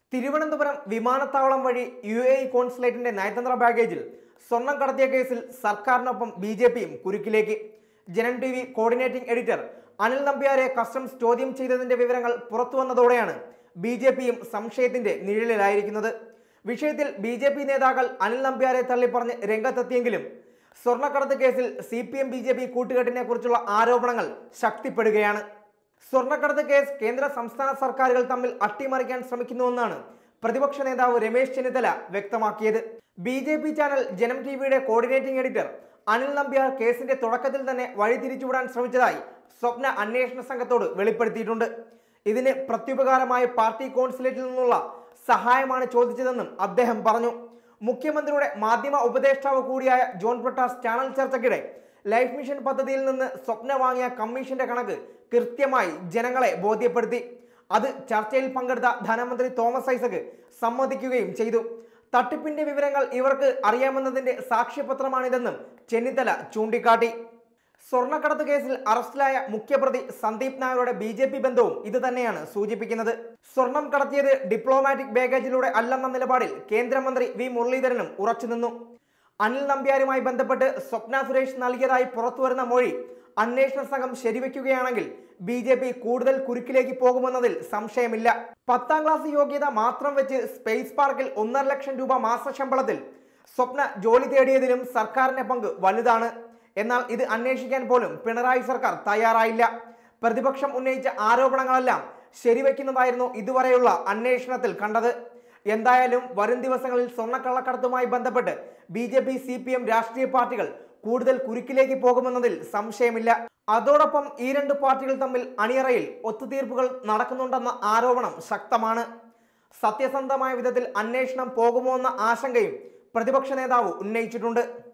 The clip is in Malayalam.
തിരുവനന്തപുരം വിമാനത്താവളം വഴി യു എ ഇ കോൺസുലേറ്റിന്റെ നയതന്ത്ര ബാഗേജിൽ സ്വർണം കടത്തിയ കേസിൽ സർക്കാരിനൊപ്പം ബി ജെ പിയും കുരുക്കിലേക്ക് Janam T V coordinating editor Anil നമ്പ്യാരെ കസ്റ്റംസ് ചോദ്യം ചെയ്തതിന്റെ വിവരങ്ങൾ പുറത്തു വന്നതോടെയാണ് ബി ജെ പിയും സംശയത്തിന്റെ നിഴലിലായിരിക്കുന്നത് വിഷയത്തിൽ ബി ജെ പി നേതാക്കൾ അനിൽ നമ്പ്യാരെ തള്ളിപ്പറഞ്ഞ് രംഗത്തെത്തിയെങ്കിലും സ്വർണ്ണക്കടത്ത് കേസിൽ C P M B J P കൂട്ടുകെട്ടിനെ കുറിച്ചുള്ള ആരോപണങ്ങൾ ശക്തിപ്പെടുകയാണ് സ്വർണ്ണക്കടത്ത് കേസ് കേന്ദ്ര സംസ്ഥാന സർക്കാരുകൾ തമ്മിൽ അട്ടിമറിക്കാൻ ശ്രമിക്കുന്നുവെന്നാണ് പ്രതിപക്ഷ നേതാവ് രമേശ് ചെന്നിത്തല വ്യക്തമാക്കിയത് B J P channel Janam T വിയുടെ കോർഡിനേറ്റിംഗ് എഡിറ്റർ അനിൽ നമ്പ്യാർ കേസിന്റെ തുടക്കത്തിൽ തന്നെ വഴിതിരിച്ചുവിടാൻ ശ്രമിച്ചതായി സ്വപ്ന അന്വേഷണ സംഘത്തോട് വെളിപ്പെടുത്തിയിട്ടുണ്ട് ഇതിന് പ്രത്യുപകാരമായി പാർട്ടി കോൺസുലേറ്റിൽ നിന്നുള്ള സഹായമാണ് ചോദിച്ചതെന്നും അദ്ദേഹം പറഞ്ഞു മുഖ്യമന്ത്രിയുടെ മാധ്യമ ഉപദേഷ്ടാവ് കൂടിയായ ജോൺ ബ്രിട്ടാസ് ചാനൽ ചർച്ചയ്ക്കിടെ ലൈഫ് മിഷൻ പദ്ധതിയിൽ നിന്ന് സ്വപ്ന വാങ്ങിയ കമ്മീഷന്റെ കണക്ക് കൃത്യമായി ജനങ്ങളെ ബോധ്യപ്പെടുത്തി അത് ചർച്ചയിൽ പങ്കെടുത്ത ധനമന്ത്രി തോമസ് ഐസക് സമ്മതിക്കുകയും ചെയ്തു തട്ടിപ്പിന്റെ വിവരങ്ങൾ ഇവർക്ക് അറിയാമെന്നതിന്റെ സാക്ഷ്യപത്രമാണിതെന്നും ചെന്നിത്തല ചൂണ്ടിക്കാട്ടി സ്വർണ്ണക്കടത്ത് കേസിൽ അറസ്റ്റിലായ മുഖ്യപ്രതി സന്ദീപ് നായരുടെ ബി ജെ പി ബന്ധവും ഇത് തന്നെയാണ് സൂചിപ്പിക്കുന്നത് സ്വർണം കടത്തിയത് ഡിപ്ലോമാറ്റിക് ബാഗേജിലൂടെ അല്ലെന്ന നിലപാടിൽ കേന്ദ്രമന്ത്രി വി മുരളീധരനും ഉറച്ചുനിന്നു അനിൽ നമ്പ്യാരുമായി ബന്ധപ്പെട്ട് സ്വപ്ന സുരേഷ് നൽകിയതായി പുറത്തുവരുന്ന മൊഴി അന്വേഷണ സംഘം ശരിവെക്കുകയാണെങ്കിൽ ബി ജെ പി കൂടുതൽ കുരുക്കിലേക്ക് പോകുമെന്നതിൽ സംശയമില്ല പത്താം ക്ലാസ് യോഗ്യത മാത്രം വെച്ച് സ്പേസ് പാർക്കിൽ ഒന്നര ലക്ഷം രൂപ മാസ ശമ്പളത്തിൽ സ്വപ്ന ജോലി തേടിയതിലും സർക്കാരിന്റെ പങ്ക് വലുതാണ് എന്നാൽ ഇത് അന്വേഷിക്കാൻ പോലും പിണറായി സർക്കാർ തയ്യാറായില്ല പ്രതിപക്ഷം ഉന്നയിച്ച ആരോപണങ്ങളെല്ലാം ശരിവെക്കുന്നതായിരുന്നു ഇതുവരെയുള്ള അന്വേഷണത്തിൽ കണ്ടത് എന്തായാലും വരും ദിവസങ്ങളിൽ സ്വർണ്ണക്കള്ളക്കടത്തുമായി ബന്ധപ്പെട്ട് B J P C P M രാഷ്ട്രീയ പാർട്ടികൾ കൂടുതൽ കുരുക്കിലേക്ക് പോകുമെന്നതിൽ സംശയമില്ല അതോടൊപ്പം ഈ രണ്ട് പാർട്ടികൾ തമ്മിൽ അണിയറയിൽ ഒത്തുതീർപ്പുകൾ നടക്കുന്നുണ്ടെന്ന ആരോപണം ശക്തമാണ് സത്യസന്ധമായ വിധത്തിൽ അന്വേഷണം പോകുമോ എന്ന ആശങ്കയും പ്രതിപക്ഷ നേതാവ് ഉന്നയിച്ചിട്ടുണ്ട്